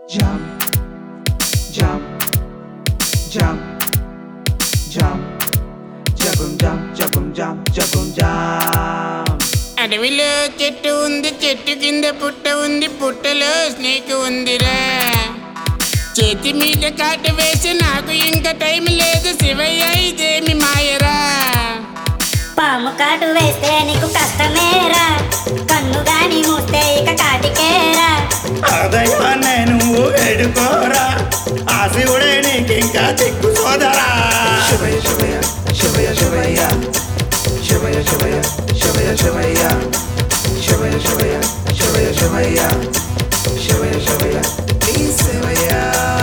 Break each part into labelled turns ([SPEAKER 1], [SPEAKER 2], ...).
[SPEAKER 1] jump, jump, jump, jump, jabum jump, jabum jump, jabum jump.
[SPEAKER 2] అడవిలో చెట్టు ఉంది చెట్టు కింద పుట్ట ఉంది పుట్టలో స్నేక్ ఉందిరా చేతి మీద కాట వేసి నాకు ఇంకా టైం లేదు శివయ్య ఇదేమి మాయరా
[SPEAKER 3] పాము కాటు వేస్తే నీకు కష్టమేరా కన్ను గాని మూస్తే ఇక కాటికేరా
[SPEAKER 4] అదైవాన్నే నువ్వు వేడుకోరా ఆ శివుడే నీకింకా చిక్కు సోదరా
[SPEAKER 1] Shivaya, shivaya, shivaya, shivaya, shivaya, shivaya, shivaya, shivaya, shivaya, shivaya, shivaya, shivaya, shivaya, shivaya, please shivaya.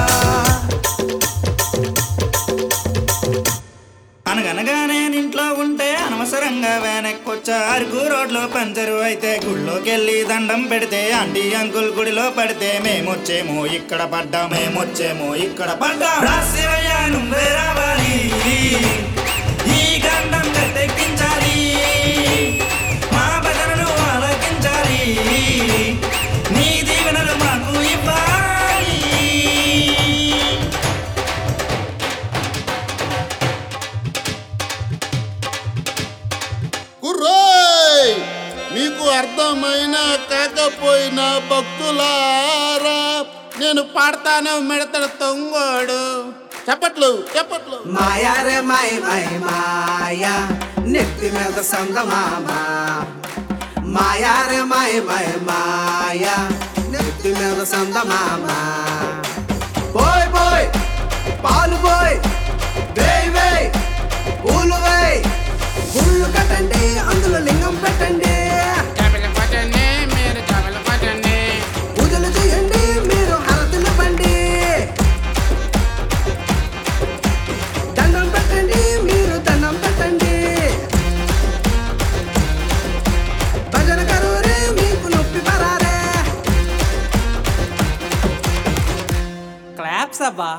[SPEAKER 4] అనగనగానే ఇంట్లో ఉంటే అనవసరంగా వెనక్కొచ్చా అరకు రోడ్లో పంచరు అయితే గుళ్ళోకెళ్ళి దండం పెడితే ఆంటీ అంకుల్ గుడిలో పడితే మేమొచ్చేమో ఇక్కడ పడ్డా మేమొచ్చేమో ఇక్కడ పడ్డా రాశివయ్య నువ్వే రావాలి ఈ గండం గట్టెక్కించాలి మా భజనలు ఆలకించాలి నీ దీవెనలు మాకు ఇవ్వాలి
[SPEAKER 5] కుర్రోయ్ మీకు అర్థమైనా కాకపోయినా భక్తులారా నేను పాడతాను మెడతడు తొంగోడు చెప్పట్లు చెప్పట్లు
[SPEAKER 6] మాయా రే మాయ మాయ మాయా నెత్తి మీద సందమామ మాయా రే మాయ మాయ మాయా నెత్తి మీద సందమామ పోయ్ పోయ్ పాలు పోయ్ వేయ్ వేయ్ పూలు వేయ్ గుళ్ళు కట్టండి అందులో లింగం పెట్టండి
[SPEAKER 2] కబల పడండి మీరు కబల పడండి
[SPEAKER 6] పూజలు చేయండి మీరు హరతులు పండి దండం పెట్టండి మీరు దండం పెట్టండి భజన కరోరే మీకు నొప్పి పరారే
[SPEAKER 7] క్లాప్స్ అబ్బా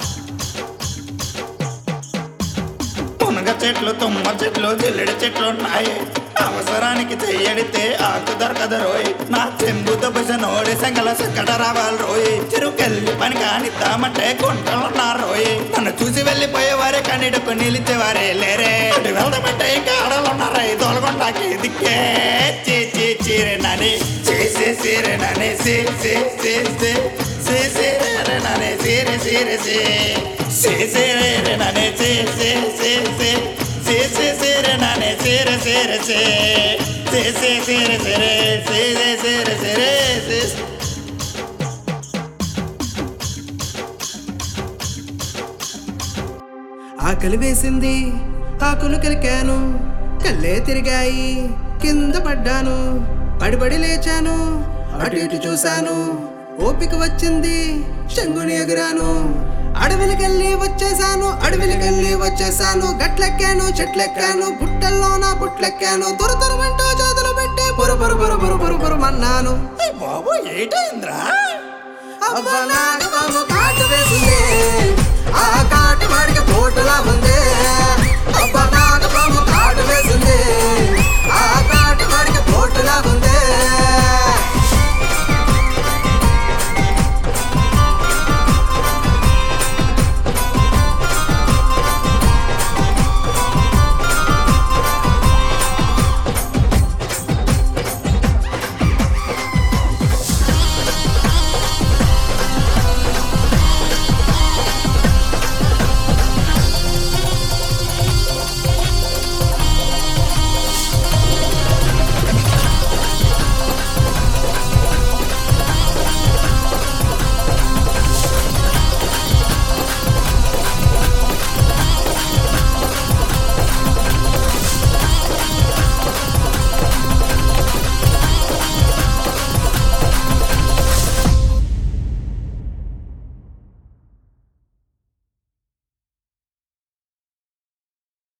[SPEAKER 4] మునగ చెట్లు తుమ్మ చెట్లు జిల్లెడి చెట్లు ఉన్నాయి అవసరానికి చెయ్యడితే ఆకు దొరకదు రోయ్ నా చెంబు దెబ్బస నోడి సంగల సక్కట రావాలి రోయ్ చెరుకెళ్ళి పని కానిద్దామంటే గుంటలున్నారు రోయ్ నన్ను చూసి వెళ్ళిపోయేవారే కన్నిడకు నిలిచేవారే లేరే అటు వెళ్దామంటే ఇంకా ఆడలున్నారే తోలగొండాకి దిక్కే చీ చీ చీరే నని చేసే సీరే నని సీ సీ సీ సీ సీ సీరే నని సీరే సీరే సీ సీ సీరే నని సీ సీ సీ సీ సీ సీ సీరే నని సీరే సీరే సీ సీ సీ సీరే సీరే సీ సీ సీరే సీరే సీ
[SPEAKER 6] ఆకలి వేసింది ఆకులు కలికాను కళ్ళే తిరిగాయి కింద పడ్డాను పడిపడి లేచాను అటు ఇటు చూశాను ఓపిక వచ్చింది చెంగుని ఎగురాను అడవిలకెళ్ళి వచ్చేసాను అడవిలకెళ్ళి వచ్చేసాను గట్లెక్కాను చెట్లెక్కాను బుట్టల్లోన బుట్లెక్కాను తురు తురమంటూ చేతులు పెట్టి బురు బురు బురు బురు బురు బురుమన్నాను
[SPEAKER 4] బాబు ఏటైందిరా
[SPEAKER 6] అబ్బా నాకు పాము కాటు వేసింది ఆ కాటు వాడికి పోటులా ఉంది